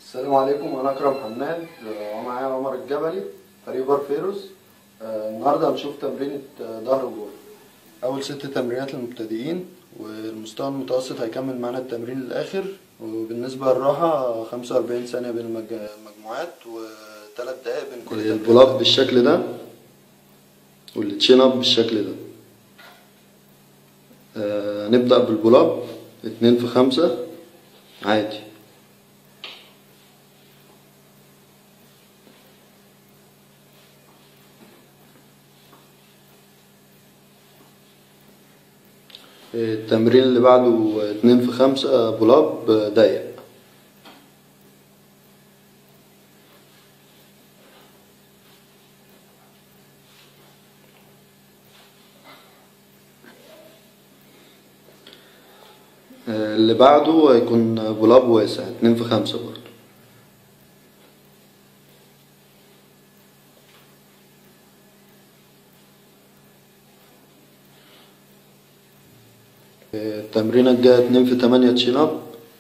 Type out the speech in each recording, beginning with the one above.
السلام عليكم انا اكرم حماد آه، ومعايا عمر الجبلي فريق بار فيروز آه، النهارده هنشوف تمرينة آه، ظهر وجول اول ست تمرينات للمبتدئين والمستوى المتوسط هيكمل معانا التمرين للاخر وبالنسبه للراحه 45 ثانيه بين المج- المجموعات وثلاث دقائق بين كل البول اب بالشكل ده والتشين اب بالشكل ده آه، نبدأ بالبول اب اتنين في خمسة عادي التمرين اللي بعده اتنين في خمسة بولاب ضيق اللي بعده هيكون بولاب واسع اتنين في خمسة برضه التمرينة الجاية اتنين في تمانية تشين اب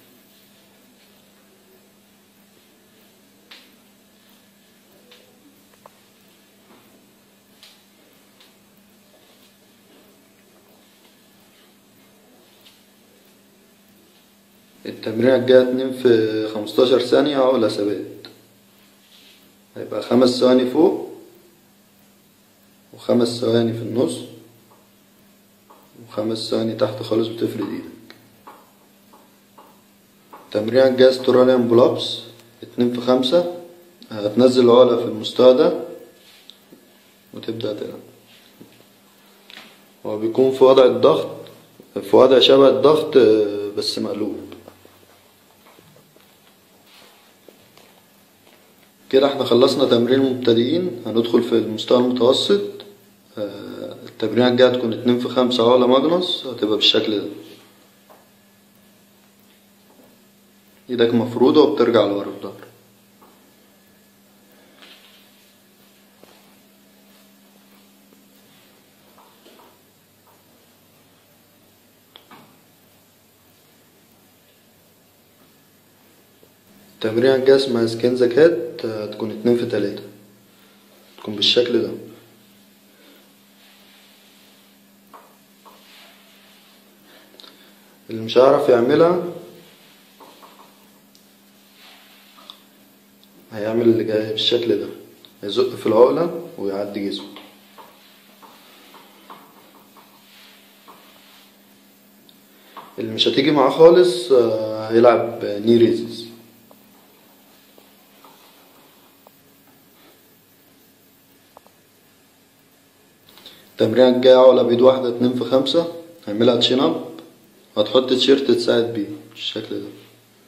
التمرينة الجاية اتنين في خمستاشر ثانية عقلة ثبات هيبقى خمس ثواني فوق وخمس ثواني في النص وخمس ثواني تحت خالص بتفرد ايدك تمرين الجاي استراليان بولابس اتنين في خمسة هتنزل عقلة في المستوى ده وتبدأ تلعب هو بيكون في وضع الضغط في وضع شبه الضغط آه، بس مقلوب كده احنا خلصنا تمرين المبتدئين هندخل في المستوى المتوسط آه، التمرين الجاية هتكون اتنين في خمسة عقلة ماجنوس هتبقى بالشكل ده ايدك مفرودة وبترجع لورا الظهر تمرين الجاية اسمها سكين زكات آه، تكون اتنين في تلاتة تكون بالشكل ده اللي مش هيعرف يعملها هيعمل اللي جاي بالشكل ده هيزق في العقلة ويعدي جسمه اللي مش هتيجي معاه خالص آه، هيلعب ني ريزز التمرين الجاي عقلة بيد واحدة اتنين في خمسة هعملها تشين اب هتحط تيشيرت تساعد بيه بالشكل ده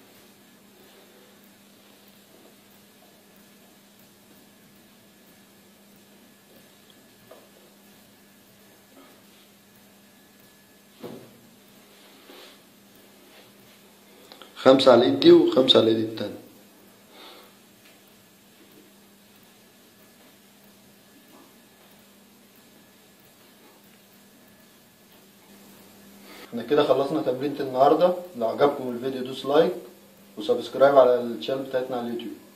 خمسة على الايد دي وخمسة على الايد التانية احنا كده خلصنا تمرينة النهاردة لو عجبكم الفيديو دوس لايك وسبسكرايب على الشانل بتاعتنا على اليوتيوب